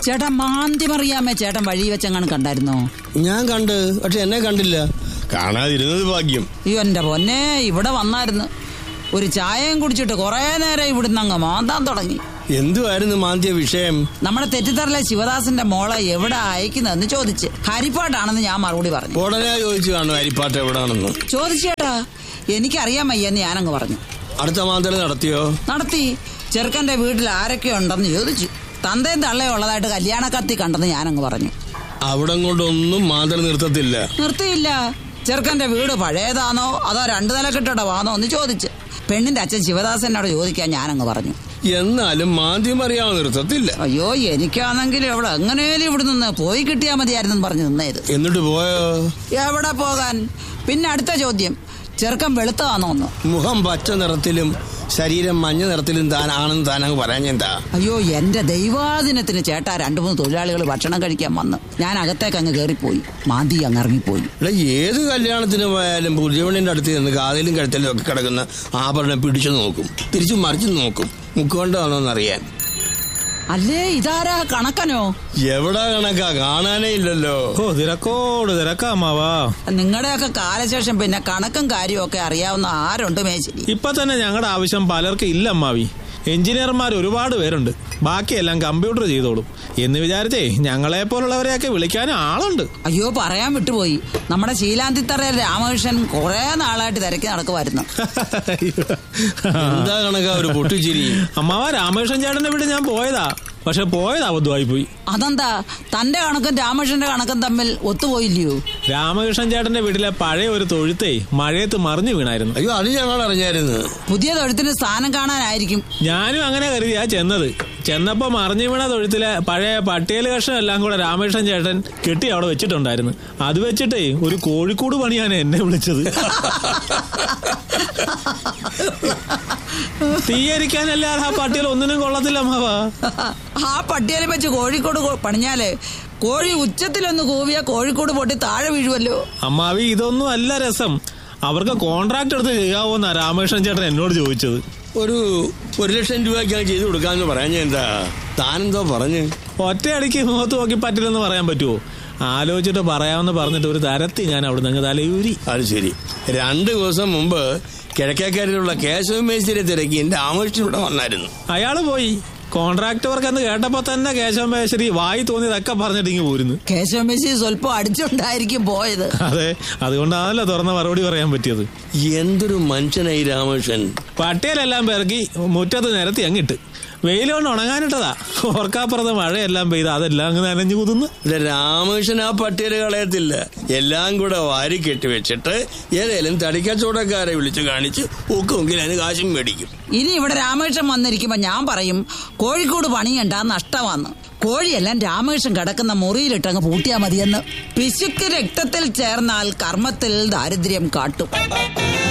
ചേട്ടൻ മാന്തി മറിയാമേ ചേട്ടൻ വഴി വെച്ചെങ്ങാനും കണ്ടായിരുന്നോ ഞാൻ കണ്ട് പക്ഷെ എന്നെ കണ്ടില്ല കാണാതിരുന്നത് ഭാഗ്യം അയ്യോ എന്റെ പൊന്നെ ഇവിടെ വന്നായിരുന്നു ഒരു ചായയും കുടിച്ചിട്ട് കുറേ നേരം ഇവിടുന്ന് അങ്ങ് മാന്താൻ തുടങ്ങി എന്തുവായിരുന്നു മാന്തിയ വിഷയം നമ്മുടെ തെറ്റിത്തറയിലെ ശിവദാസന്റെ മോളെ എവിടെ അയക്കുന്നതെന്ന് ചോദിച്ച് ഹരിപ്പാട്ടാണെന്ന് ഞാൻ മറുപടി പറഞ്ഞു ഉടനെ ചോദിച്ചു കാണും അരിപ്പാട്ട് എവിടാണെന്ന് ചോദിച്ചേട്ടാ എനിക്കറിയാൻ വയ്യെന്ന് ഞാനങ്ങ് പറഞ്ഞു അടുത്ത മാന്തൽ നടത്തിയോ നടത്തി ചെറുക്കന്റെ വീട്ടിൽ ആരൊക്കെ ഉണ്ടെന്ന് ചോദിച്ചു തന്തയും തള്ളയും ഉള്ളതായിട്ട് കല്യാണ കത്തി കണ്ടെന്ന് ഞാനങ്ങ് പറഞ്ഞു അവിടം കൊണ്ടൊന്നും മാന്തൽ നിർത്തത്തില്ല നിർത്തിയില്ല ചെറുക്കന്റെ വീട് പഴയതാണോ അതോ രണ്ടു നില കെട്ടിടമാണോ എന്ന് ചോദിച്ച് പെണ്ണിന്റെ അച്ഛൻ ശിവദാസനോട് ചോദിക്കാൻ ഞാനങ്ങ് പറഞ്ഞു എന്നാലും മാന്തി മറിയാൻ നിർത്തത്തില്ല അയ്യോ എനിക്കാണെങ്കിൽ ഇവിടെ എങ്ങനെയും ഇവിടെ നിന്ന് പോയി കിട്ടിയാൽ മതിയായിരുന്നു പറഞ്ഞു നിന്നേത് എന്നിട്ട് പോയോ എവിടെ പോകാൻ പിന്നെ അടുത്ത ചോദ്യം ചെറുക്കൻ വെളുത്തതാണോ ഒന്ന് മുഖം പച്ച നിറത്തിലും ശരീരം മഞ്ഞ നിറത്തിലും താൻ ആണെന്ന് താനങ്ങ് പറയാഞ്ഞെന്താ അയ്യോ എന്റെ ദൈവാദിനത്തിന് ചേട്ടാ രണ്ടു മൂന്ന് തൊഴിലാളികൾ ഭക്ഷണം കഴിക്കാൻ വന്ന് ഞാൻ അകത്തേക്ക് അങ്ങ് കയറിപ്പോയി മാന്തി അങ്ങ് ഇറങ്ങിപ്പോയി ഇവിടെ ഏത് കല്യാണത്തിന് പോയാലും പുതിയവണ്ണിന്റെ അടുത്ത് നിന്ന് കാതിലും കഴുത്തിലും ഒക്കെ കിടക്കുന്ന ആഭരണം പിടിച്ചു നോക്കും തിരിച്ചു മറിച്ചു നോക്കും മുക്കുകൊണ്ടാണോന്നറിയാൻ അല്ലേ ഇതാരാ കണക്കനോ എവിടെ കണക്കാ കാണാനേ ഇല്ലല്ലോ ഓ തിരക്കോട് തിരക്കാ അമ്മാവാ നിങ്ങളുടെയൊക്കെ കാലശേഷം പിന്നെ കണക്കും കാര്യവും ഒക്കെ അറിയാവുന്ന ആരുണ്ട് മേശിരി ഇപ്പൊ തന്നെ ഞങ്ങളുടെ ആവശ്യം പലർക്കും ഇല്ല അമ്മാവി എഞ്ചിനീയർമാർ ഒരുപാട് പേരുണ്ട് ബാക്കിയെല്ലാം കമ്പ്യൂട്ടർ ചെയ്തോളും എന്ന് വിചാരിച്ചേ ഞങ്ങളെ പോലുള്ളവരെയൊക്കെ വിളിക്കാൻ ആളുണ്ട് അയ്യോ പറയാൻ വിട്ടുപോയി നമ്മുടെ ശീലാന്തിത്തറയിൽ രാമകൃഷ്ണൻ കുറെ നാളായിട്ട് തിരക്കി നടക്കുമായിരുന്നു എന്താ കണക്കാ ഒരു പൊട്ടിച്ചിരി അമ്മാവ രാമകൃഷ്ണൻ ചേട്ടന്റെ വീട് ഞാൻ പോയതാ പക്ഷെ പോയത് അബദ്ധമായി പോയി അതെന്താ തന്റെ കണക്കും രാമകൃഷ്ണന്റെ കണക്കും തമ്മിൽ ഒത്തുപോയില്ലയോ രാമകൃഷ്ണൻ ചേട്ടന്റെ വീട്ടിലെ പഴയ ഒരു തൊഴുത്തേ മഴയത്ത് മറിഞ്ഞു വീണായിരുന്നു അയ്യോ അത് ഞങ്ങൾ അറിഞ്ഞായിരുന്നു പുതിയ തൊഴുത്തിന് സ്ഥാനം കാണാനായിരിക്കും ഞാനും അങ്ങനെ കരുതിയാ ചെന്നത് ചെന്നപ്പോ മറിഞ്ഞു വീണ തൊഴുത്തിലെ പഴയ പട്ടിയൽ കഷ്ണം എല്ലാം കൂടെ രാമകൃഷ്ണൻ ചേട്ടൻ കെട്ടി അവിടെ വെച്ചിട്ടുണ്ടായിരുന്നു അത് വെച്ചിട്ടേ ഒരു കോഴിക്കോട് പണിയാണ് എന്നെ വിളിച്ചത് തീയരിക്കാനല്ലാതെ ആ പട്ടിയൽ ഒന്നിനും കൊള്ളത്തില്ല അമ്മാവാ ആ പട്ടിയലും വെച്ച് കോഴിക്കോട് കൊ- പണിഞ്ഞാല് കോഴി ഉച്ചത്തിലൊന്ന് കൂവിയ കോഴിക്കോട് പൊട്ടി താഴെ വീഴുമല്ലോ അമ്മാവി ഇതൊന്നും അല്ല രസം അവർക്ക് കോൺട്രാക്ട് എടുത്ത് ചെയ്യാവോന്നാ രാമകൃഷ്ണൻ ചേട്ടൻ എന്നോട് ചോദിച്ചത് ഒരു ഒരു ലക്ഷം രൂപയ്ക്കാണ് ചെയ്തു കൊടുക്കാന്ന് പറയാഞ്ഞ എന്താ താനെന്തോ പറഞ്ഞു ഒറ്റയടിക്ക് മുഖത്ത് നോക്കി പറ്റില്ലെന്ന് പറയാൻ പറ്റുമോ ആലോചിച്ചിട്ട് പറയാമെന്ന് പറഞ്ഞിട്ട് ഒരു തരത്തി ഞാൻ അവിടെ നിന്ന് തലയൂരി അത് ശരി രണ്ട് ദിവസം മുമ്പ് കിഴക്കേക്കരയിലുള്ള കേശവ മേശ്വരി തിരക്കി എന്റെ ആമോഷൻ ഇവിടെ വന്നായിരുന്നു അയാള് പോയി കോൺട്രാക്ട് വർക്ക് എന്ന് കേട്ടപ്പോ തന്നെ കേശവ മേശ്വരി വായി തോന്നിയതൊക്കെ പറഞ്ഞിട്ട് ഇങ്ങ് പോരുന്നു കേശവമേശി സ്വല്പം അടിച്ചുകൊണ്ടായിരിക്കും പോയത് അതെ അതുകൊണ്ടാണല്ലോ തുറന്ന മറുപടി പറയാൻ പറ്റിയത് എന്തൊരു മനുഷ്യനായി രാമകൃഷ്ണൻ പട്ടിയലെല്ലാം പിറക്കി മുറ്റത്ത് നിരത്തി അങ്ങിട്ട് വെയിലുകൊണ്ട് ഉണങ്ങാനിട്ടതാ ഓർക്കാപ്പുറത്ത് മഴയെല്ലാം പെയ്ത് അതെല്ലാം അങ്ങ് നനഞ്ഞു കുതുന്നു ഇവിടെ രാമകൃഷ്ണൻ ആ പട്ടിയൽ കളയത്തില്ല എല്ലാം കൂടെ വാരി കെട്ടി വെച്ചിട്ട് ഏതേലും തടിക്കച്ചവടക്കാരെ വിളിച്ചു കാണിച്ച് ഒക്കുമെങ്കിൽ അതിന് കാശും മേടിക്കും ഇനി ഇവിടെ രാമകൃഷ്ണൻ വന്നിരിക്കുമ്പോ ഞാൻ പറയും കോഴിക്കോട് പണിയണ്ട നഷ്ടമാന്ന് കോഴിയെല്ലാം രാമകൃഷ്ണൻ കിടക്കുന്ന മുറിയിലിട്ടങ്ങ് പൂട്ടിയാ മതിയെന്ന് പിശുക്ക് രക്തത്തിൽ ചേർന്നാൽ കർമ്മത്തിൽ ദാരിദ്ര്യം കാട്ടും